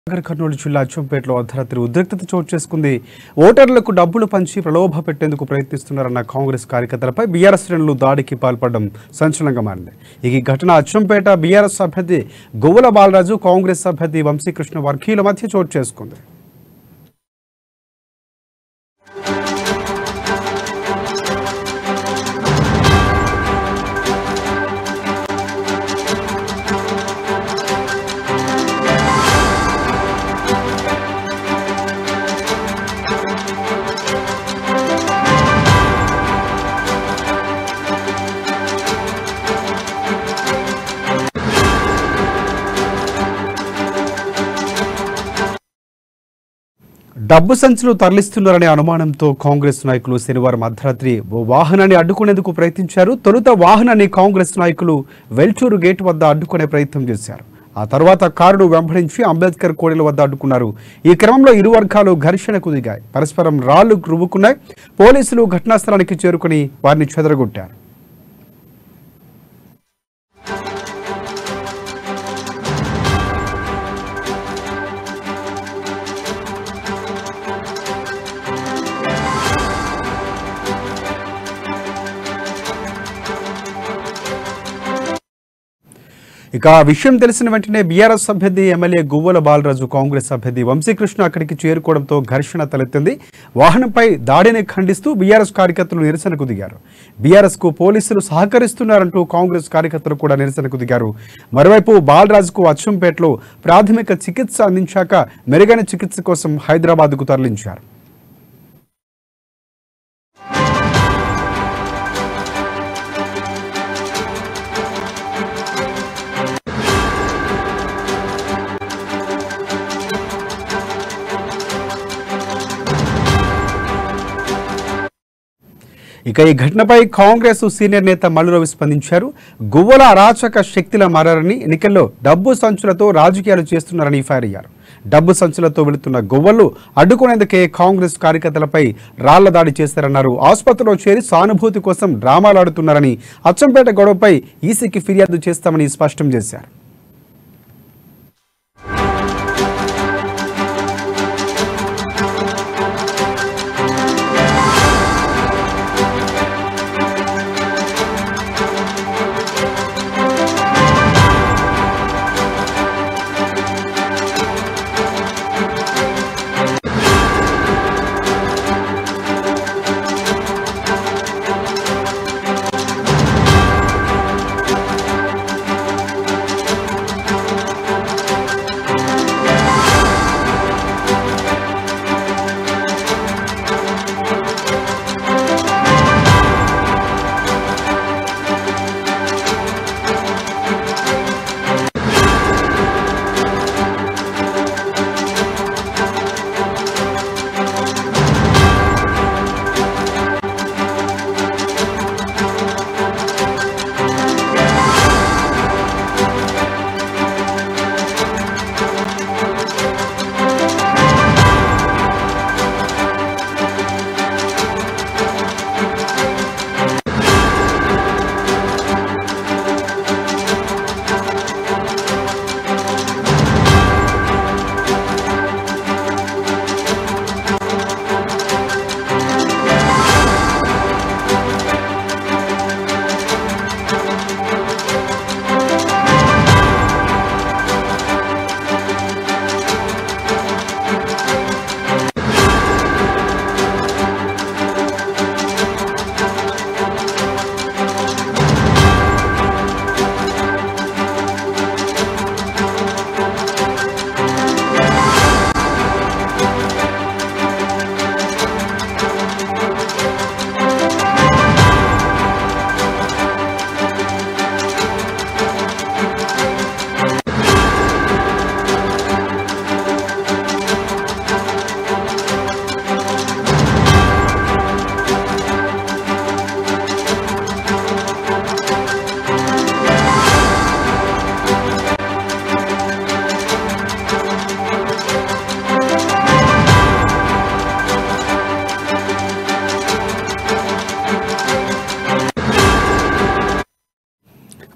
నాగర్ కర్నూలు జిల్లా అచ్చంపేటలో అర్ధరాత్రి ఉద్రిక్తత చోటు చేసుకుంది ఓటర్లకు డబ్బులు పంచి ప్రలోభ పెట్టేందుకు ప్రయత్నిస్తున్నారన్న కాంగ్రెస్ కార్యకర్తలపై బీఆర్ఎస్ శ్రేణులు దాడికి పాల్పడడం సంచలనంగా మారింది ఈ ఘటన అచ్చంపేట బీఆర్ఎస్ అభ్యర్థి గొవ్వల బాలరాజు కాంగ్రెస్ అభ్యర్థి వంశీకృష్ణ వర్గీయుల మధ్య చోటు చేసుకుంది డబ్బు సంచులు తరలిస్తున్నారనే అనుమానంతో కాంగ్రెస్ నాయకులు శనివారం అర్ధరాత్రి ఓ వాహనాన్ని అడ్డుకునేందుకు ప్రయత్నించారు తొలుత వాహనాన్ని కాంగ్రెస్ నాయకులు వెల్చూరు గేట్ వద్ద అడ్డుకునే ప్రయత్నం చేశారు ఆ తర్వాత కారును వెంబడించి అంబేద్కర్ కోడెల వద్ద అడ్డుకున్నారు ఈ క్రమంలో ఇరు వర్గాలు ఘర్షణకు దిగాయి పరస్పరం రాళ్లు రువ్వుకున్నాయి పోలీసులు ఘటనా స్థలానికి చేరుకుని వారిని చెదరగొట్టారు ఇక ఆ విషయం తెలిసిన వెంటనే బీఆర్ఎస్ అభ్యర్థి ఎమ్మెల్యే గువ్వల బాలరాజు కాంగ్రెస్ అభ్యర్థి వంశీకృష్ణ అక్కడికి చేరుకోవడంతో ఘర్షణ తలెత్తింది వాహనంపై దాడిని ఖండిస్తూ బీఆర్ఎస్ కార్యకర్తలు నిరసనకు దిగారు బీఆర్ఎస్ కు పోలీసులు సహకరిస్తున్నారంటూ కాంగ్రెస్ కార్యకర్తలు కూడా నిరసనకు దిగారు మరోవైపు బాలరాజుకు అచ్చంపేటలో ప్రాథమిక చికిత్స అందించాక మెరుగైన చికిత్స కోసం హైదరాబాద్కు తరలించారు ఇక ఈ ఘటనపై కాంగ్రెస్ సీనియర్ నేత మల్లురవి స్పందించారు గువ్వల అరాచక శక్తిలా మారారని ఎన్నికల్లో డబ్బు సంచులతో రాజకీయాలు చేస్తున్నారని ఫైర్ అయ్యారు డబ్బు సంచులతో వెళుతున్న గువ్వలు అడ్డుకునేందుకే కాంగ్రెస్ కార్యకర్తలపై రాళ్ల దాడి చేశారన్నారు ఆసుపత్రిలో చేరి సానుభూతి కోసం డ్రామాలాడుతున్నారని అచ్చంపేట గొడవపై ఈసీకి ఫిర్యాదు చేస్తామని స్పష్టం చేశారు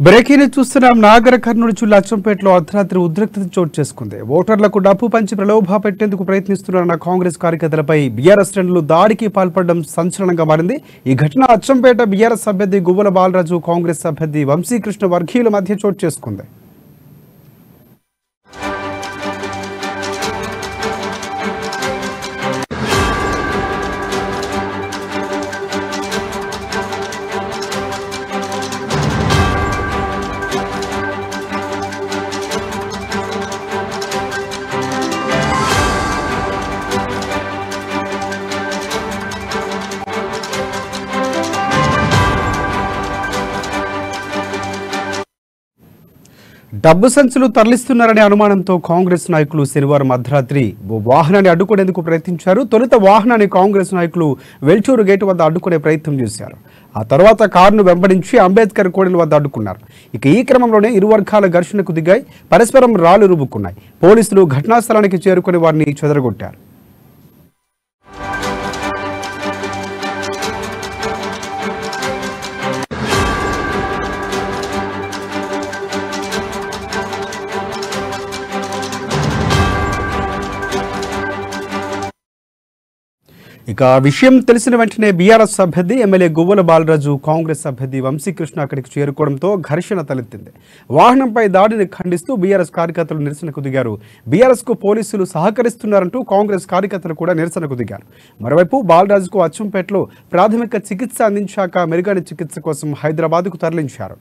బ్రేకింగ్ చూస్తున్నాం నాగర కర్నూలు జిల్లా అచ్చంపేటలో అర్ధరాత్రి ఉద్రిక్తత చోటు చేసుకుంది ఓటర్లకు డబ్బు పంచి ప్రలోభ పెట్టేందుకు ప్రయత్నిస్తున్న కాంగ్రెస్ కార్యకర్తలపై బీఆర్ఎస్ శ్రేణులు దాడికి పాల్పడడం సంచలనంగా మారింది ఈ ఘటన అచ్చంపేట బీఆర్ఎస్ అభ్యర్థి గువ్వల బాలరాజు కాంగ్రెస్ అభ్యర్థి వంశీకృష్ణ వర్గీయుల మధ్య చోటు చేసుకుంది డబ్బు సంచులు తరలిస్తున్నారనే అనుమానంతో కాంగ్రెస్ నాయకులు శనివారం అర్ధరాత్రి ఓ వాహనాన్ని అడ్డుకునేందుకు ప్రయత్నించారు తొలుత వాహనాన్ని కాంగ్రెస్ నాయకులు వెల్చూరు గేటు వద్ద అడ్డుకునే ప్రయత్నం చేశారు ఆ తర్వాత కారును వెంబడించి అంబేద్కర్ కోడెల వద్ద అడ్డుకున్నారు ఇక ఈ క్రమంలోనే ఇరు వర్గాల ఘర్షణకు దిగాయి పరస్పరం రాళ్లు రుబ్బుకున్నాయి పోలీసులు ఘటనా స్థలానికి చేరుకుని వారిని చెదరగొట్టారు ఇక ఆ విషయం తెలిసిన వెంటనే బీఆర్ఎస్ అభ్యర్థి ఎమ్మెల్యే గువ్వల బాలరాజు కాంగ్రెస్ అభ్యర్థి వంశీకృష్ణ అక్కడికి చేరుకోవడంతో ఘర్షణ తలెత్తింది వాహనంపై దాడిని ఖండిస్తూ బీఆర్ఎస్ కార్యకర్తలు నిరసనకు దిగారు బీఆర్ఎస్ కు పోలీసులు సహకరిస్తున్నారంటూ కాంగ్రెస్ కార్యకర్తలు కూడా నిరసనకు దిగారు మరోవైపు బాలరాజుకు అచ్చంపేటలో ప్రాథమిక చికిత్స అందించాక మెరుగైన చికిత్స కోసం హైదరాబాద్కు తరలించారు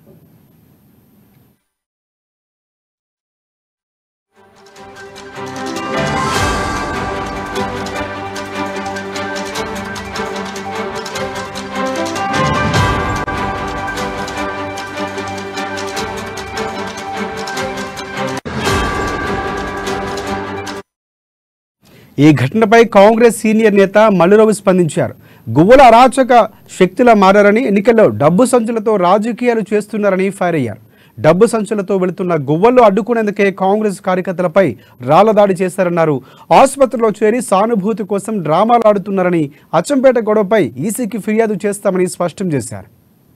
ఈ ఘటనపై కాంగ్రెస్ సీనియర్ నేత మల్లురావు స్పందించారు గువ్వల అరాచక శక్తుల మారారని ఎన్నికల్లో డబ్బు సంచులతో రాజకీయాలు చేస్తున్నారని ఫైర్ అయ్యారు డబ్బు సంచులతో వెళుతున్న గువ్వల్లో అడ్డుకునేందుకే కాంగ్రెస్ కార్యకర్తలపై రాళ్ల దాడి చేశారన్నారు ఆసుపత్రిలో చేరి సానుభూతి కోసం డ్రామాలు ఆడుతున్నారని అచ్చంపేట గొడవపై ఈసీకి ఫిర్యాదు చేస్తామని స్పష్టం చేశారు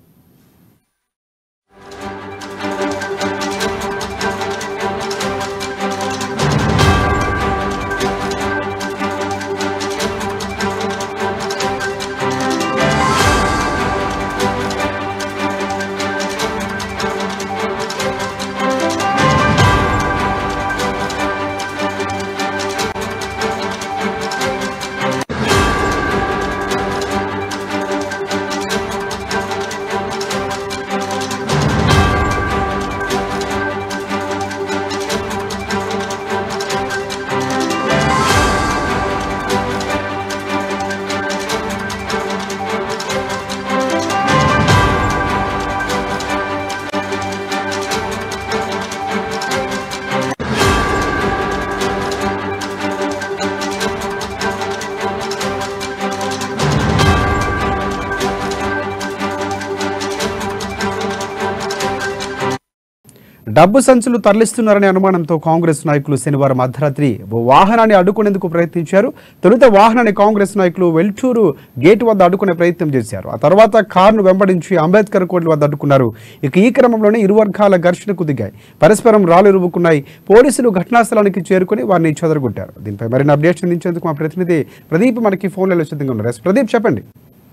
డబ్బు సంచులు తరలిస్తున్నారనే అనుమానంతో కాంగ్రెస్ నాయకులు శనివారం అర్ధరాత్రి ఓ వాహనాన్ని అడ్డుకునేందుకు ప్రయత్నించారు తొలుత వాహనాన్ని కాంగ్రెస్ నాయకులు వెల్టూరు గేటు వద్ద అడ్డుకునే ప్రయత్నం చేశారు ఆ తర్వాత కారును వెంబడించి అంబేద్కర్ కోట్ల వద్ద అడ్డుకున్నారు ఇక ఈ క్రమంలోనే ఇరు వర్గాల ఘర్షణకు దిగాయి పరస్పరం రాళ్లు రువ్వుకున్నాయి పోలీసులు ఘటనా స్థలానికి చేరుకుని వారిని చెదరగొట్టారు దీనిపై మరిన్ని అప్డేట్స్ అందించేందుకు మా ప్రతినిధి ప్రదీప్ మనకి ఫోన్లలో సిద్ధంగా ఉన్నారు ఎస్ ప్రదీప్ చెప్పండి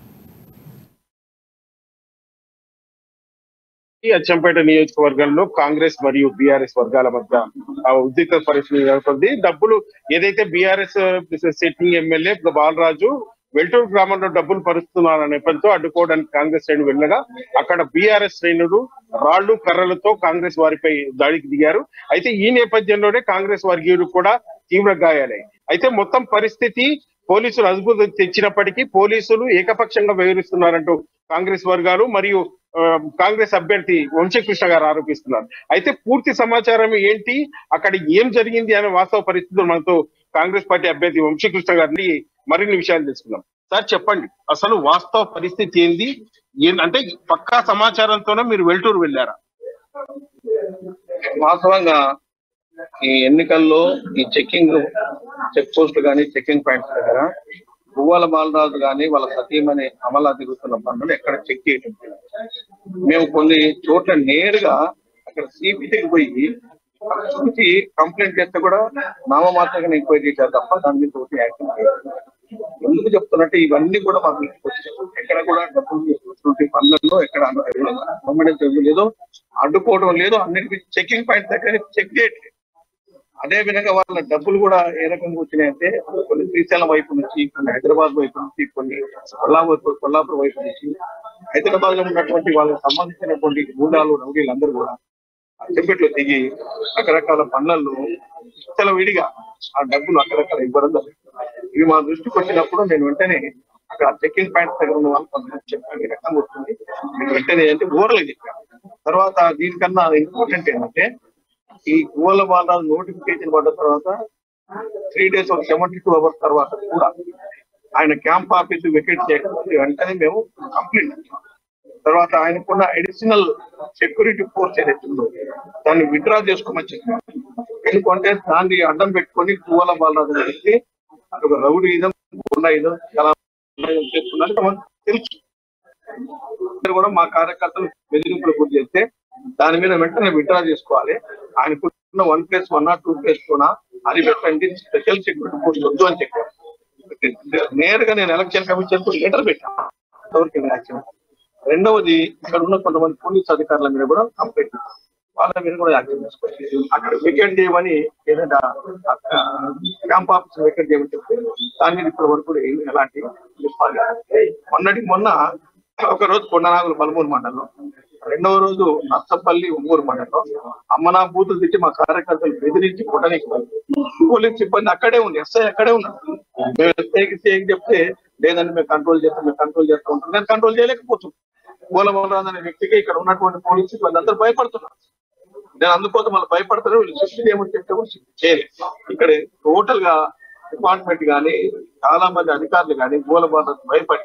ఈ అచ్చంపేట నియోజకవర్గంలో కాంగ్రెస్ మరియు బీఆర్ఎస్ వర్గాల మధ్య ఆ ఉద్రిక్త పరిస్థితి నెలకొంది డబ్బులు ఏదైతే BRS sitting MLA Balaraju Velturu గ్రామంలో డబ్బులు పరుస్తున్నారన్న నెపంతో అడ్డుకోవడానికి కాంగ్రెస్ శ్రేణులు వెళ్ళగా అక్కడ బీఆర్ఎస్ శ్రేణులు రాళ్లు కర్రలతో కాంగ్రెస్ వారిపై దాడికి దిగారు అయితే ఈ నేపథ్యంలోనే కాంగ్రెస్ వర్గీయులు కూడా తీవ్ర గాయాలయ్యాయి అయితే మొత్తం పరిస్థితి పోలీసులు అదుపు తెచ్చినప్పటికీ పోలీసులు ఏకపక్షంగా వ్యవహరిస్తున్నారంటూ కాంగ్రెస్ వర్గాలు మరియు ఆ, కాంగ్రెస్ అభ్యర్థి వంశీకృష్ణ గారు ఆరోపిస్తున్నారు అయితే పూర్తి సమాచారం ఏంటి అక్కడ ఏం జరిగింది అనే వాస్తవ పరిస్థితులు మనతో కాంగ్రెస్ పార్టీ అభ్యర్థి వంశీకృష్ణ గారిని మరిన్ని విషయాలు తెలుసుకుందాం సార్ చెప్పండి అసలు వాస్తవ పరిస్థితి ఏంది ఏం- అంటే పక్కా సమాచారంతోనే మీరు వెల్టూరు వెళ్ళారా వాస్తవంగా ఈ ఎన్నికల్లో ఈ చెక్కింగ్ చెక్ పోస్ట్ కానీ చెక్కింగ్ పాయింట్స్ దగ్గర పువ్వాల బాలరాజు గాని వాళ్ళ సతీమణి అమలా తిరుగుతున్న పనులు ఎక్కడ చెక్ చేయడం లేదు. మేము కొన్ని చోట్ల నేరుగా అక్కడ సిబిఐకి పోయి చూసి కంప్లైంట్ చేస్తే కూడా నామమాత్రంగా ఎంక్వైరీ చేశారు తప్ప దాని మీద ఒకటి యాక్షన్ చేయలేదు. ఎందుకు చెప్తున్నట్టే ఇవన్నీ కూడా మాకు వచ్చాయి. ఎక్కడ కూడా డబ్బులు తీసుకుంటే పనులలో ఎక్కడ గవర్నమెంట్ లేదు అడ్డుకోవడం లేదు అన్నిటికీ చెకింగ్ పాయింట్ దగ్గర చెక్ చేయట్లేదు అదే విధంగా వాళ్ళ డబ్బులు కూడా ఏ రకంగా వచ్చినాయంటే కొన్ని శ్రీశైలం వైపు నుంచి కొన్ని హైదరాబాద్ వైపు నుంచి కొన్ని కొల్లాపూర్ కొల్లాపూర్ వైపు నుంచి హైదరాబాద్ లో ఉన్నటువంటి వాళ్ళకి సంబంధించినటువంటి గూండాలు రౌడీలు అందరూ కూడా అట్టపెట్లు దిగి రకరకాల పనులలో చాలా విడిగా ఆ డబ్బులు అక్కడక్కడ ఇవ్వడం జరుగుతుంది ఇవి మా దృష్టికి వచ్చినప్పుడు నేను వెంటనే అక్కడ చెకింగ్ పాయింట్ దగ్గర ఉన్న వాళ్ళు కొంతమంది చెప్పాను ఈ రకంగా వస్తుంది మీరు వెంటనే అంటే ఓరలు చెప్పాను తర్వాత దీనికన్నా ఇంపార్టెంట్ ఏంటంటే ఈ గోల వాళ్ళ నోటిఫికేషన్ పడ్డ తర్వాత త్రీ డేస్ ఒక సెవెంటీ టూ అవర్స్ తర్వాత కూడా ఆయన క్యాంప్ ఆఫీస్ వెకేట్ చేయకపోతే వెంటనే మేము కంప్లీట్ తర్వాత ఆయనకున్న అడిషనల్ సెక్యూరిటీ ఫోర్స్ ఏదైతే ఉందో దాన్ని విత్డ్రా చేసుకోమని చెప్పాం ఎందుకంటే దాన్ని అడ్డం పెట్టుకొని గోల బాలరాజు గారికి అదొక రౌడీ ఇదం గుండా ఇదం చాలా చేస్తున్నారు మనకు తెలుసు అందరూ కూడా మా కార్యకర్తలు బెదిరింపులు గురి చేస్తే దాని మీద వెంటనే విత్డ్రా చేసుకోవాలి ఆయనకున్న one place one or two place కూడా అది పెట్టండి స్పెషల్ సెక్యూరిటీ పోస్ట్ వద్దు అని చెప్పారు నేరుగా నేను ఎలక్షన్ కమిషన్ కు లెటర్ పెట్టాను ఎవరికి యాక్షన్ రెండవది ఇక్కడ ఉన్న కొంతమంది పోలీస్ అధికారుల మీద కూడా కంప్లైంట్ ఇచ్చాను. వాళ్ళ మీద కూడా యాక్షన్ తీసుకోవాలి అక్కడ వికెట్ చేయమని ఏదైనా క్యాంప్ ఆఫీస్ వికెట్ చేయమని చెప్తే దాని మీద ఇప్పటి వరకు కూడా ఏమీ ఎలాంటి response లేదు. మొన్నటికి మొన్న ఒక రోజు కొండనాగులు పలుమూరు మండలం రెండవ రోజు నచ్చపల్లి ఉమ్మూరు మండలం అమ్మనా బూతులు తెచ్చి మా కార్యకర్తలు బెదిరించి కొట్టనికి పోలీస్ సిబ్బంది అక్కడే ఉంది ఎస్ఐ అక్కడే ఉన్నారు మేము ఎస్ఐకి సిఐకి చెప్తే లేదండి మేము కంట్రోల్ చేస్తాం మేము కంట్రోల్ చేస్తాం ఉంటాం నేను కంట్రోల్ చేయలేకపోతున్నాం మూలమలరాజు అనే వ్యక్తికి ఇక్కడ ఉన్నటువంటి పోలీసు వాళ్ళందరూ భయపడుతున్నారు నేను అందుకోసం వాళ్ళు భయపడతారు వీళ్ళు శిక్ష చేయమని చెప్తే కూడా శిక్ష చేయలేదు ఇక్కడ టోటల్ గా డిపార్ట్మెంట్ గానీ చాలా మంది అధికారులు గానీ మూలబాధ భయపడి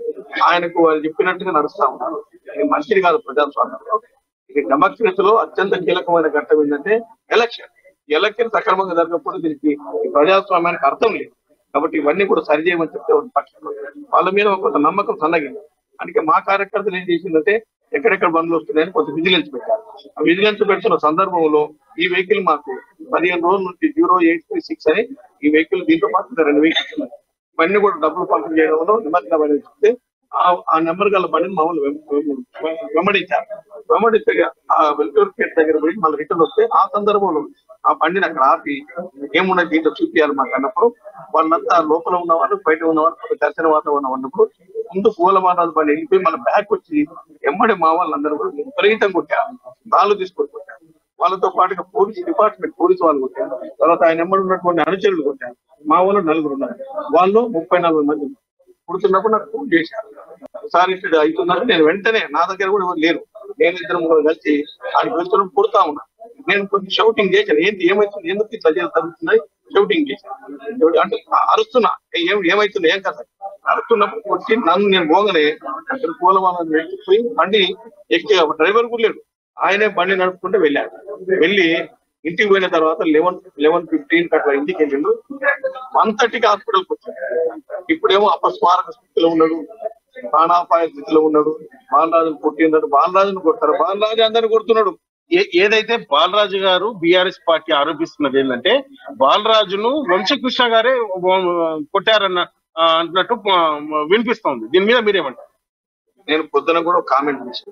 ఆయనకు వాళ్ళు చెప్పినట్టుగా నడుస్తా ఉన్నారు ఇది మంచిది కాదు ప్రజాస్వామ్యంలో ఇది డెమోక్రసీ లో అత్యంత కీలకమైన ఘట్టం ఏంటంటే ఎలక్షన్ ఎలక్షన్ సక్రమంగా జరగకపోతే దీనికి ఈ ప్రజాస్వామ్యానికి అర్థం లేదు కాబట్టి ఇవన్నీ కూడా సరిచేయమని చెప్తే ఒక పక్షం వాళ్ళ మీద కొంత నమ్మకం సన్నగింది అందుకే మా కార్యకర్తలు ఏం చేసిందంటే ఎక్కడెక్కడ బండ్లు వస్తున్నాయని కొంత విజిలెన్స్ పెట్టారు ఆ విజిలెన్స్ పెడుతున్న సందర్భంలో ఈ వెహికల్ మాకు పదిహేను రోజుల నుంచి జీరో ఎయిట్ త్రీ సిక్స్ అని ఈ వెహికల్ దీంతో పాటు ఇంకా రెండు వెహికల్స్ ఉన్నాయి ఇవన్నీ కూడా డబ్బులు పంపిణీ చేయడంలో నిమగ్నమని చెప్తే ఆ- ఆ నెంబర్ గల బండిని మామూలు వెం- వెం- వెంబడించారు వెంబడిస్తే ఆ వెల్టూర్ గేట్ దగ్గర పోయి మళ్ళీ రిటర్న్ వస్తే ఆ సందర్భంలో ఆ బండిని అక్కడ ఆపి ఏమున్నది దీంట్లో చూపించాలి మాకు అన్నప్పుడు వాళ్ళంతా లోపల ఉన్న వాళ్ళు బయట ఉన్న వాళ్ళు కొంత దర్శన వాతావరణం ఉన్నప్పుడు ముందు పూల మానాలు బండి వెళ్ళిపోయి మన బ్యాక్ వచ్చి ఎమ్మడి మా వాళ్ళందరూ కూడా విపరీతం కొట్టారు రాళ్ళు తీసుకొని కొట్టారు వాళ్ళతో పాటుగా పోలీస్ డిపార్ట్మెంట్ పోలీసు వాళ్ళు కొట్టారు తర్వాత ఆయన ఎమ్మడి ఉన్నటువంటి అనుచరులు కొట్టారు మా వాళ్ళు నలుగురు ఉన్నారు వాళ్ళు ముప్పై నలభై మంది ఉన్నారు. పుడుతున్నప్పుడు నాకు ఫోన్ చేశారు సార్ ఇట్లా అవుతున్నారు నేను వెంటనే నా దగ్గర కూడా ఎవరు లేరు నేను ఇద్దరు ముగ్గురు కలిసి ఆయన వెళ్తున్నాం పుడతా ఉన్నా నేను కొంచెం షౌటింగ్ చేశాను ఏంటి ఏమైతుంది ఎందుకు ఇట్లా చేయాలి జరుగుతున్నాయి షౌటింగ్ చేశాను అంటే అరుస్తున్నా ఏం ఏమైతుంది ఏం కదా అరుస్తున్నప్పుడు కొట్టి నన్ను నేను పోగానే అక్కడ పూలమాలను వెళ్ళిపోయి బండి ఎక్కి డ్రైవర్ కూడా లేడు ఆయనే బండి నడుపుకుంటూ వెళ్ళాడు వెళ్ళి ఇంటికి పోయిన తర్వాత లెవెన్ లెవెన్ ఫిఫ్టీన్ అట్లా ఇంటికి వెళ్ళిండు వన్ థర్టీకి హాస్పిటల్కి వచ్చాడు ఇప్పుడేమో అపస్మారక స్థితిలో ఉన్నాడు ప్రాణాపాయ స్థితిలో ఉన్నాడు బాలరాజును కొట్టిందడు బాలరాజును కొడతారు బాలరాజు అందరిని కొడుతున్నాడు ఏ- ఏదైతే బాలరాజు గారు బీఆర్ఎస్ పార్టీ ఆరోపిస్తున్నది ఏంటంటే బాలరాజును వంశకృష్ణ గారే వ- కొట్టారన్న ఆ, అంటున్నట్టు ఆ, వినిపిస్తోంది దీని మీద మీరేమంటారు నేను పొద్దున కూడా ఒక కామెంట్ చేశాను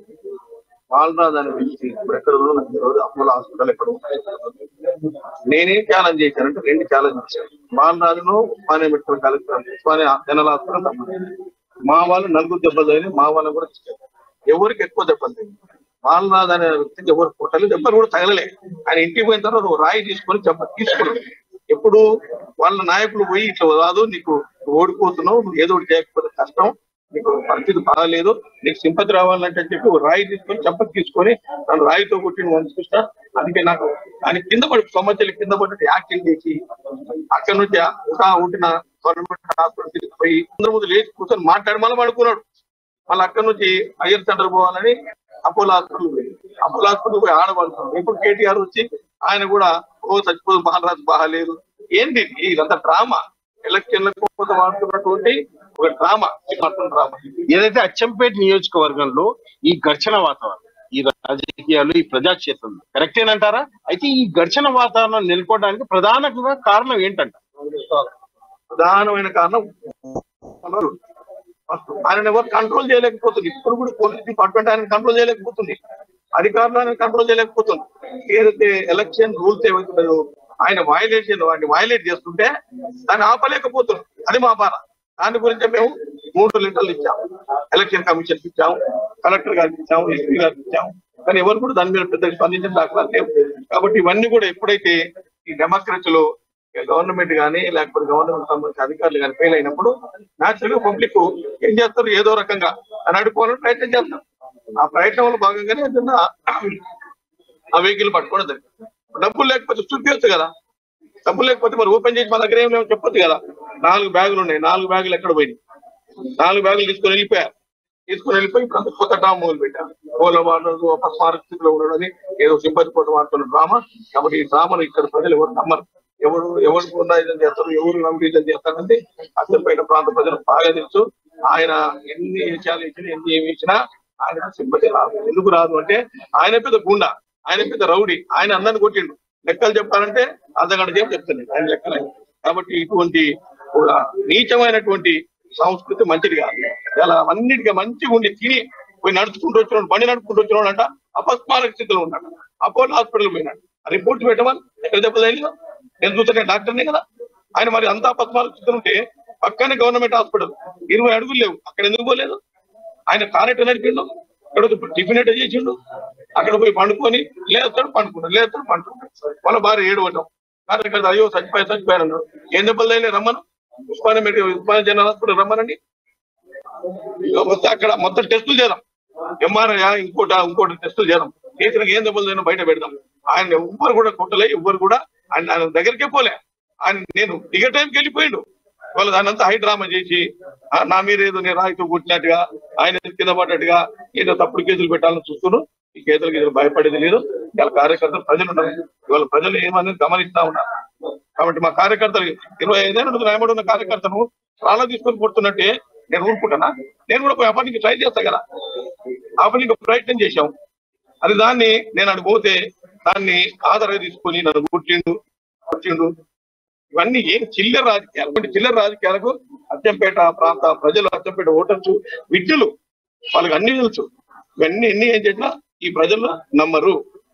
బాలరాజు అనే వ్యక్తి ఇప్పుడు ఎక్కడ ఉందో నాకు తెలియదు అపోలో హాస్పిటల్ ఎక్కడ ఉందో. నేనేం ఛాలెంజ్ చేశానంటే రెండు ఛాలెంజ్ చేశాను బాలరాజును Osmania medical collector Osmania general hospital రమ్మన్నాను. మా వాళ్ళు నలుగురు దెబ్బలు తగిలి మా వాళ్ళని కూడా తీసుకెళ్ళారు ఎవరికి ఎక్కువ దెబ్బలు తగిలి బాలరాజు అనే వ్యక్తికి ఎవరు కొట్టలేదు దెబ్బలు కూడా తగలలే ఆయన ఇంటికి పోయిన తర్వాత ఒక రాయి తీసుకొని చెప్ప తీసుకున్నాడు ఎప్పుడు వాళ్ళ నాయకులు పోయి ఇట్లా రాదు నీకు ఓడిపోతున్నావు నువ్వు ఏదో ఒకటి చేయకపోతే కష్టం నీకు పరిస్థితి బాగాలేదు నీకు సింపతి రావాలంటే అని చెప్పి ఒక రాయి తీసుకొని చెప్పకి తీసుకొని నన్ను రాయితో కొట్టిన వంచుకుంటా అందుకే నాకు ఆయన కింద పడి సొమ్మచెల్లి కింద పడి యాక్టింగ్ చేసి అక్కడ నుంచి ఒక ఉంటిన గవర్నమెంట్ హాస్పిటల్ తీసుకుపోయి అందరి ముందు లేచి కూర్చొని మాట్లాడి మళ్ళీ పడుకున్నాడు మళ్ళీ అక్కడ నుంచి హయ్యర్ సెంటర్ పోవాలని అపోలో హాస్పిటల్ పోయి అపోలో హాస్పిటల్ పోయి ఆడబడుతున్నాడు ఇప్పుడు కేటీఆర్ వచ్చి ఆయన కూడా ఓ చచ్చిపోదు మహారాజు బాగాలేదు ఏంటి ఇది? ఇదంతా డ్రామా ఎలక్షన్ల కోసం ఆడుతున్నటువంటి ఒక డ్రామా డ్రామా ఏదైతే అచ్చంపేట నియోజకవర్గంలో ఈ ఘర్షణ వాతావరణం ఈ రాజకీయాలు ఈ ప్రజాక్షేత్రం కరెక్టేనంటారా అయితే ఈ ఘర్షణ వాతావరణం నెలకొనడానికి ప్రధానంగా కారణం ఏంటంట ప్రధానమైన కారణం వనరు. ఫస్ట్ ఆయన ఎవరు కంట్రోల్ చేయలేకపోతుంది ఇప్పుడు కూడా పోలీస్ డిపార్ట్మెంట్ ఆయన కంట్రోల్ చేయలేకపోతుంది అధికారులు ఆయన కంట్రోల్ చేయలేకపోతుంది ఏదైతే ఎలక్షన్ రూల్స్ ఏవైతున్నాయో ఆయన వైలేషన్ వాటిని వైలేట్ చేస్తుంటే దాన్ని ఆపలేకపోతుంది అది మా బాధ దాని గురించి మేము మూడు లీటర్లు ఇచ్చాము ఎలక్షన్ కమిషన్ ఇచ్చాము కలెక్టర్ గారికి ఇచ్చాము ఎస్పీ గారికి ఇచ్చాము కానీ ఎవరు కూడా దాని మీద పెద్దగా స్పందించిన దాఖలా లేవు కాబట్టి ఇవన్నీ కూడా ఎప్పుడైతే ఈ డెమోక్రసీలో గవర్నమెంట్ కానీ లేకపోతే గవర్నమెంట్ సంబంధించిన అధికారులు కానీ ఫెయిల్ అయినప్పుడు న్యాచురల్ గా పబ్లిక్ ఏం చేస్తారు ఏదో రకంగా అని అడుకోవాలని ప్రయత్నం చేస్తారు ఆ ప్రయత్నంలో భాగంగానే ఏదన్నా ఆ వెహికల్ పట్టుకోవడం జరిగింది డబ్బులు లేకపోతే చూపించచ్చు కదా డబ్బులు లేకపోతే మరి ఓపెన్ చేసి మా దగ్గర ఏం లేవు చెప్పొచ్చు కదా నాలుగు బ్యాగులు ఉన్నాయి నాలుగు బ్యాగులు ఎక్కడ పోయినాయి నాలుగు బ్యాగులు తీసుకొని వెళ్ళిపోయారు తీసుకొని వెళ్ళిపోయి ఇప్పుడు అంతా కొత్త డ్రామా మొదలు పెట్టారు ఓల వాడదు అపస్మారక స్థితిలో ఉండడం అని ఏదో సింపతి కోసం ఆడుతున్న డ్రామా కాబట్టి ఈ డ్రామాను ఇక్కడ ప్రజలు ఎవరు నమ్మరు ఎవరు ఎవరు గుండాయిజం చేస్తారు ఎవరు నమ్మకం చేస్తారంటే అసలుపైన ప్రాంత ప్రజలు బాగా తెలుసు ఆయన ఎన్ని విషయాలు ఇచ్చినా ఎన్ని ఏమి ఇచ్చినా ఆయన సింపతి రాదు ఎందుకు రాదు అంటే ఆయన పెద్ద గుండా ఆయన పెద్ద రౌడీ ఆయన అందరిని కొట్టిండు లెక్కలు చెప్పాలంటే అర్ధగంట సేపు చెప్తున్నాడు ఆయన లెక్కలు కాబట్టి ఇటువంటి ఒక నీచమైనటువంటి సంస్కృతి మంచిది కాదు ఇలా అన్నిటికీ మంచిగా ఉండి తిని పోయి నడుచుకుంటూ వచ్చినాడు బండి నడుచుకుంటూ వచ్చినాడు అంట అపస్మారక స్థితిలో ఉన్నాడు అపోలో హాస్పిటల్ పోయినాడు ఆ రిపోర్ట్ పెట్టమని ఎక్కడ దెబ్బలు నేను చూస్తే డాక్టర్నే కదా ఆయన మరి అంత అపస్మారక స్థితిలో ఉంటే పక్కనే గవర్నమెంట్ హాస్పిటల్ ఇరవై అడుగులు లేవు అక్కడ ఎందుకు పోలేదు ఆయన కార్ ఎట్ట నడిపిండు ఇక్కడ టిఫిన్ ఎట్ట చేసిండు అక్కడ పోయి పండుకొని లేస్తాడు పండుకున్నాడు లేస్తాడు పండుకున్నాడు వాళ్ళ భార్య ఏడవటం కార్యకర్త అయ్యో చచ్చిపోయి చచ్చిపోయారు అన్నాడు ఏం దెబ్బలు తగిలే రమ్మను Osmania medical Osmania general hospital రమ్మనండి ఇక వస్తే అక్కడ మొత్తం టెస్టులు చేద్దాం ఎంఆర్ఐ ఇంకోట ఇంకోటి టెస్టులు చేద్దాం చేసినాక ఏం దెబ్బలు తిన్నా బయట పెడదాం ఆయన ఎవ్వరు కూడా కొట్టలే ఎవ్వరు కూడా ఆయన ఆయన దగ్గరికే పోలే ఆయన నేను దిగే టైంకి వెళ్ళిపోయిండు వాళ్ళు దాని అంతా హై డ్రామా చేసి ఆ, నా మీద ఏదో నేను రాయితో కొట్టినట్టుగా ఆయన కింద పడ్డట్టుగా ఏదో తప్పుడు కేసులు పెట్టాలని చూస్తున్నారు ఈ కేసులకి ఏదో భయపడేది లేదు వాళ్ళ కార్యకర్తలు ప్రజలు ఉన్నారు ఇవాళ ప్రజలు ఏమనేది గమనిస్తా ఉన్నారు కాబట్టి మా కార్యకర్తలు ఇరవై ఐదేళ్ళు న్యాయపడి ఉన్న కార్యకర్తను ప్రాణాలు తీసుకొని కొడుతున్నట్టే నేను ఊరుకుంటానా నేను కూడా పోయి అప్పటికి ట్రై చేస్తా కదా అప్పటికి ప్రయత్నం చేశాం అది దాన్ని నేను అటు పోతే దాన్ని ఆధారంగా తీసుకొని నన్ను కొట్టిండు కొట్టిండు ఇవన్నీ ఏం చిల్లర రాజకీయాలు ఇటువంటి చిల్లర రాజకీయాలకు అచ్చంపేట ప్రాంత ప్రజలు అచ్చంపేట ఓటర్స్ విద్యులు వాళ్ళకి అన్ని తెలుసు ఇవన్నీ ఎన్ని ఏం చేసినా ఈ ప్రజలు నమ్మరు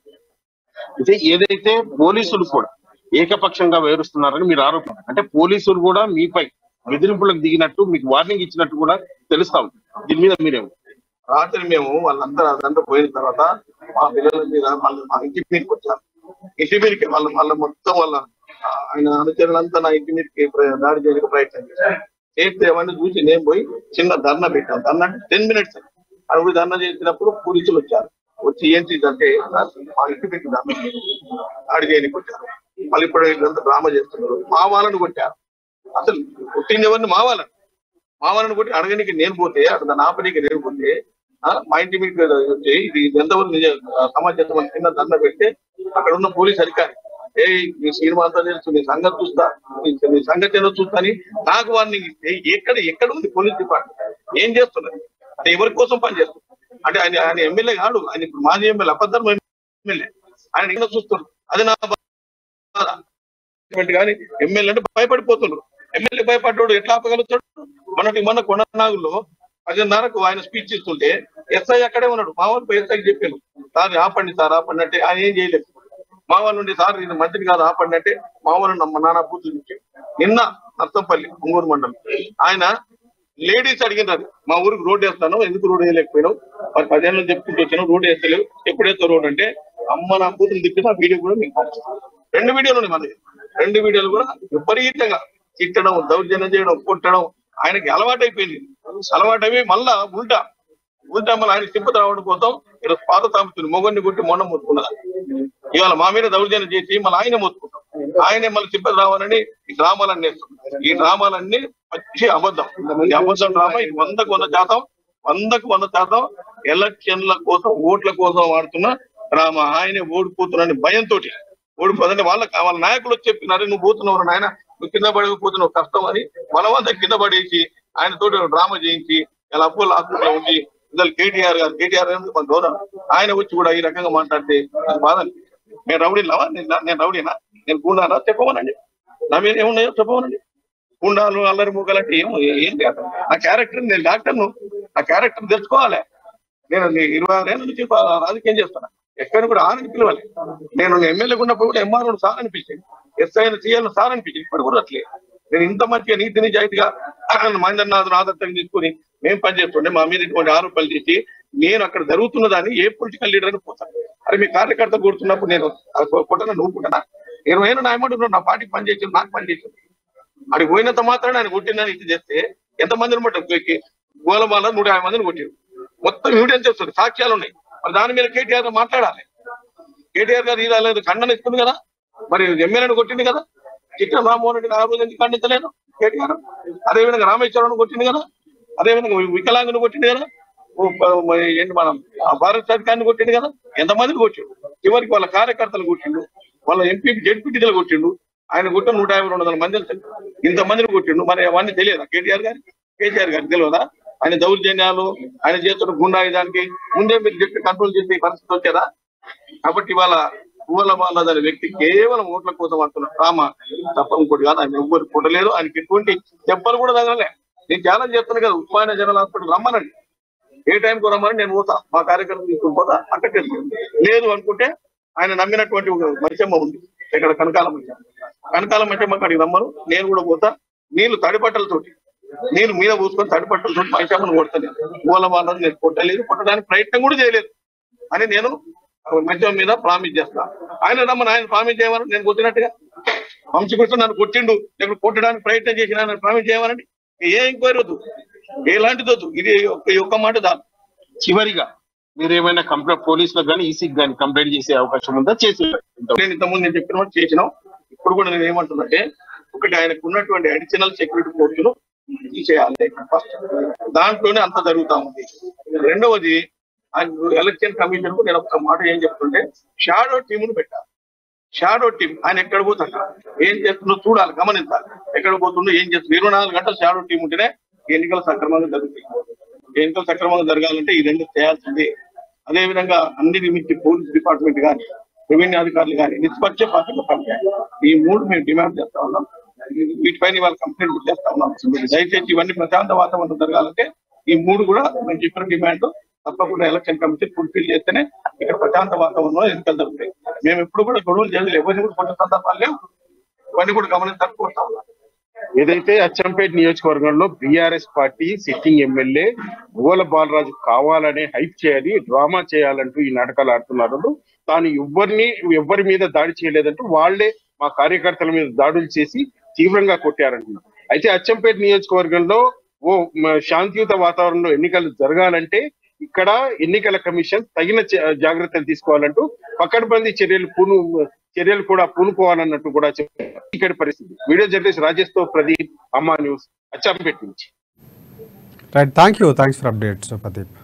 అయితే ఏదైతే పోలీసులు కూడా ఏకపక్షంగా వేరుస్తున్నారని మీరు ఆరోపణ అంటే పోలీసులు కూడా మీపై బెదిరింపులకు దిగినట్టు మీకు వార్నింగ్ ఇచ్చినట్టు కూడా తెలుస్తా ఉంది దీని మీద మీరేమో రాత్రి మేము వాళ్ళందరూ అదంతా పోయిన తర్వాత మా పిల్లల మీద వాళ్ళు మా ఇంటి మీదకి వచ్చారు ఇంటి మీదకి వాళ్ళ వాళ్ళ మొత్తం వాళ్ళ ఆ, ఆయన అనుచరులంతా నా ఇంటి మీదకి ప్ర- దాడి చేయడానికి ప్రయత్నం చేశారు చేస్తే అవన్నీ చూసి నేను పోయి చిన్న ధర్నా పెట్టాను ధర్నా టెన్ మినిట్స్ అక్కడ పోయి ధర్నా చేసినప్పుడు పోలీసులు వచ్చారు వచ్చి ఏంటి అంటే మా ఇంటి మీదకి ధర్నా దాడి చేయడానికి వచ్చారు మళ్ళీ ఇప్పుడు ఇదంతా డ్రామా చేస్తున్నారు మా వాళ్ళని కొట్టారు అసలు కొట్టింది ఎవరిని మా వాళ్ళని మా వాళ్ళని కొట్టి అడగనికి నేను పోతే అక్కడ దాన్ని ఆపనీకి నేను పోతే ఆ, మా ఇంటి మీకు వచ్చి ఇది ఎంతవరకు నిజ సమాచారం అని కింద దండ పెడితే అక్కడ ఉన్న పోలీస్ అధికారి ఏ నీ సినిమా అంతా తెలుసు నీ సంగతి చూస్తా నీ- నీ సంగతి ఏదో చూస్తా అని నాకు వార్నింగ్ ఇస్తే ఎక్కడ ఎక్కడ ఉంది పోలీస్ డిపార్ట్మెంట్ ఏం చేస్తున్నారు అంటే ఎవరి కోసం పని చేస్తున్నారు అంటే ఆయన ఆయన ఎమ్మెల్యే కాడు ఆయన ఇప్పుడు మాజీ ఎమ్మెల్యే అబద్ధం ఎమ్మెల్యే ఆయన ఇంకా చూస్తున్నారు అది నా బాధ గవర్నమెంట్ కానీ ఎమ్మెల్యే అంటే భయపడిపోతున్నారు ఎమ్మెల్యే భయపడ్డాడు ఎట్లా ఆపగలుగుతాడు మొన్నటి మొన్న కొండనాగుల్లో పదిన్నరకు ఆయన స్పీచ్ ఇస్తుంటే ఎస్ఐ అక్కడే ఉన్నాడు మా వాళ్ళు ఎస్ఐకి చెప్పాను సార్ ఆపండి సార్ ఆపండి అంటే ఆయన ఏం చేయలేదు మా వాళ్ళు నుండి సార్ ఇది మంచిది కాదు ఆపండి అంటే మా వాళ్ళు నమ్మ నాన్న కూతురు చెప్పి నిన్న నర్సంపల్లి ఒంగూరు మండలం ఆయన లేడీస్ అడిగినారు మా ఊరికి రోడ్ వేస్తాను ఎందుకు రోడ్ వేయలేకపోయినావు మరి పదిహేను నుంచి చెప్పుకుంటూ వచ్చినావు రోడ్ వేస్తలేవు ఎప్పుడు వేస్తావు రోడ్ అంటే అమ్మ నా కూతురు తిప్పిన ఆ వీడియో కూడా మీకు పంపిస్తాను రెండు వీడియోలు ఉన్నాయి మన దగ్గర రెండు వీడియోలు కూడా విపరీతంగా తిట్టడం దౌర్జన్యం చేయడం కొట్టడం ఆయనకి అలవాటు అయిపోయింది అలవాటు అయిపోయి మళ్ళా ఉల్టా ఉల్టా మళ్ళీ ఆయన సింపతి రావడం కోసం ఇక్కడ పాత తాముతుంది మొగన్ని కొట్టి మొన్న మొత్తుకున్నది ఇవాళ మా మీద దౌర్జన్యం చేసి మళ్ళీ ఆయన మొత్తుకుంటాం ఆయనే మళ్ళీ సింపతి రావాలని ఈ డ్రామాలన్నీ వేస్తాం ఈ డ్రామాలన్నీ పచ్చి అబద్ధం ఈ అబద్ధం డ్రామా ఇది వందకు వంద శాతం వందకు వంద శాతం ఎలక్షన్ల కోసం ఓట్ల కోసం వాడుతున్న డ్రామా ఆయనే ఓడిపోతున్నాడని భయంతో ఓడిపోతుంటే వాళ్ళ వాళ్ళ నాయకులు వచ్చి చెప్పినారు నువ్వు పోతున్నావు నాయన నువ్వు కింద పడకపోతున్నావు కష్టం అని మనమంతా కింద పడేసి ఆయన తోటి డ్రామా చేయించి ఇలా అప్పులు హాస్పిటల్ ఉండి ఇద్దరు కేటీఆర్ గారు కేటీఆర్ గారు మన గౌరవం ఆయన వచ్చి కూడా ఈ రకంగా మాట్లాడితే నాకు బాధ అనిపించింది. నేను రౌడీలావా నేను నేను రౌడీనా నేను గుండానా చెప్పమనండి నా మీద ఏమున్నాయో చెప్పమనండి గుండాలు అల్లరి మూకలంటే ఏం ఏం లేదు ఆ క్యారెక్టర్ నేను డాక్టర్ను ఆ క్యారెక్టర్ తెచ్చుకోవాలి నేను నీ ఇరవై ఆరు ఏళ్ళ నుంచి పా- రాజకీయం చేస్తున్నా ఎక్కడ కూడా ఆనని పిలవాలి నేను ఎమ్మెల్యే ఉన్నప్పుడు కూడా ఎంఆర్ఓ సార్ అనిపించింది ఎస్ఐ సీఎల్ సార్ అనిపించింది ఇప్పుడు కూడా అట్లే నేను ఇంత మంచిగా నీతి నిజాయితీగా మహేంద్రనాథ్ ఆదర్శంగా తీసుకుని మేము పనిచేస్తుండే మా మీద ఇటువంటి ఆరోపణలు చేసి నేను అక్కడ జరుగుతున్న దాన్ని ఏ పొలిటికల్ లీడర్ అని పోతాను అరే మీ కార్యకర్త కొడుతున్నప్పుడు నేను కొట్టన నువ్వు కొట్టనా ఇరవై ఏళ్ళు నా ఏమంటున్నావు నా పార్టీకి పని చేసింది నాకు పని చేసింది అడిగి పోయినంత మాత్రాన్ని ఆయన కొట్టిందని ఇది చేస్తే ఎంత మందిని బట్టి గోలమాల నూట యాభై మందిని కొట్టారు మొత్తం ఎవిడెన్స్ వస్తుంది సాక్ష్యాలు ఉన్నాయి మరి దాని మీద కేటీఆర్ గారు మాట్లాడాలి కేటీఆర్ గారు ఇలా లేదు ఖండన ఇస్తుంది కదా మరి ఎమ్మెల్యేని కొట్టింది కదా చిక్కన రామ్మోహన్ రెడ్డి ఆ రోజు ఎందుకు ఖండించలేదు కేటీఆర్ అదే విధంగా రామేశ్వరరావు కొట్టింది కదా అదే విధంగా వికలాంగుని కొట్టింది కదా ఓ ప- మరి ఏంటి మనం ఆ భారత సర్కార్ని కొట్టిండు కదా ఎంతమందిని కొట్టిండు చివరికి వాళ్ళ కార్యకర్తలు కొట్టిండు వాళ్ళ ఎంపీ జడ్పీటీలు కొట్టిండు ఆయన కొట్టిన నూట యాభై రెండు వందల మంది ఇంతమందిని కొట్టిండు మరి అవన్నీ తెలియదా కేటీఆర్ గారి కేసీఆర్ గారికి తెలియదా ఆయన దౌర్జన్యాలు ఆయన చేస్తున్న గుండాయుధానికి ముందే మీరు చెప్పి కంట్రోల్ చేసే పరిస్థితి వచ్చారా కాబట్టి ఇవాళ పువ్వుల బాల అనే వ్యక్తి కేవలం ఓట్ల కోసం అంటున్న డ్రామా తప్ప ఇంకోటి కాదు ఆయన ఎవ్వరు కొట్టలేదు ఆయనకి ఎటువంటి దెబ్బలు కూడా తగలలే నేను ఛాలెంజ్ చేస్తున్నాను కదా ఉస్మానియా జనరల్ హాస్పిటల్ రమ్మనండి ఏ టైంకి రమ్మని నేను పోతా మా కార్యకర్తలు తీసుకుని పోతా అక్కడికి లేదు అనుకుంటే ఆయన నమ్మినటువంటి ఒక మత్స్యమ్మ ఉంది ఇక్కడ కనకాల మత్స్యమ్మ కనకాల మత్స్యమ్మ అక్కడికి రమ్మను నేను కూడా పోతా నీళ్లు తడిపట్టలతోటి నీళ్ళు మీద పోసుకొని తడిపట్టలతోటి మత్స్యమ్మను కొడతాను మూల వాళ్ళని నేను కొట్టలేదు కొట్టడానికి ప్రయత్నం కూడా చేయలేదు అని నేను మద్యం మీద ప్రామిస్ చేస్తా ఆయన రమ్మని ఆయన ప్రామిస్ చేయమని నేను కొట్టినట్టుగా వంశకృష్ణ నన్ను కొట్టిండు నేను కొట్టడానికి ప్రయత్నం చేసిన ప్రామిస్ చేయమనండి ఏ ఎంక్వైరీ వద్దు ఎలాంటిది వద్దు ఇది ఒక్క- ఈ ఒక్క మాట దాని చివరిగా మీరు ఏమైనా కంప్లైంట్ పోలీసులకు కానీ ఈసీకి కానీ కంప్లైంట్ చేసే అవకాశం ఉందా చేసి నేను ఇంతకుముందు నేను చెప్పిన మాట చేసినాం ఇప్పుడు కూడా నేను ఏమంటున్నంటే ఒకటి ఆయనకు ఉన్నటువంటి అడిషనల్ సెక్యూరిటీ ఫోర్సును తీసేయాలి ఫస్ట్ దాంట్లోనే అంత జరుగుతా ఉంది రెండవది ఆయన ఎలక్షన్ కమిషన్ కు నేను ఒక మాట ఏం చెప్తుంటే షాడో టీమును పెట్టాలి షాడో టీం ఆయన ఎక్కడ పోతాడు ఏం చేస్తుందో చూడాలి గమనించాలి ఎక్కడ పోతుండో ఏం చేస్తుందో ఇరవై నాలుగు గంటలు షాడో టీం ఉంటేనే ఎన్నికలు సక్రమంగా జరుగుతాయి ఎన్నికలు సక్రమంగా జరగాలంటే ఈ రెండు చేయాల్సిందే అదే విధంగా అన్ని నిమిత్తి పోలీస్ డిపార్ట్మెంట్ కానీ రెవెన్యూ అధికారులు కానీ నిష్పక్షపాతంగా పనిచేయాలి ఈ మూడు మేము డిమాండ్ చేస్తా ఉన్నాం వీటిపైన ఇవాళ కంప్లైంట్ కూడా చేస్తా ఉన్నాం దయచేసి ఇవన్నీ ప్రశాంత వాతావరణం జరగాలంటే ఈ మూడు కూడా మేము చెప్పిన డిమాండ్ తప్పకుండా ఎలక్షన్ కమిషన్ ఫుల్ఫిల్ చేస్తేనే ఇక్కడ ప్రశాంత వాతావరణంలో ఎన్నికలు జరుగుతాయి మేము ఎప్పుడు కూడా గొడవలు చేయలేదు ఎవరిని కూడా కొట్టిన సందర్భాలు లేవు ఇవన్నీ కూడా గమనించాలి కోరుతా ఉన్నాం ఏదైతే అచ్చంపేట నియోజకవర్గంలో బీఆర్ఎస్ పార్టీ సిట్టింగ్ ఎమ్మెల్యే భువల బాలరాజు కావాలనే హైప్ చేయాలి డ్రామా చేయాలంటూ ఈ నాటకాలు ఆడుతున్నారు తాను ఎవరిని ఎవరి మీద దాడి చేయలేదంటూ వాళ్లే మా కార్యకర్తల మీద దాడులు చేసి తీవ్రంగా కొట్టారంటున్నారు అయితే అచ్చంపేట నియోజకవర్గంలో ఓ మ, శాంతియుత వాతావరణంలో ఎన్నికలు జరగాలంటే ఇక్కడ ఎన్నికల కమిషన్ తగిన చ- జాగ్రత్తలు తీసుకోవాలంటూ పకడ్బందీ చర్యలు పూను చర్యలు కూడా పూనుకోవాలన్నట్టు కూడా చెప్పారు ఇక్కడ పరిస్థితి వీడియో జర్నలిస్ట్ రాజేష్ తో ప్రదీప్ అమ్మా న్యూస్ అచ్చంపేట నుంచి right thank you thanks for updates Pradeep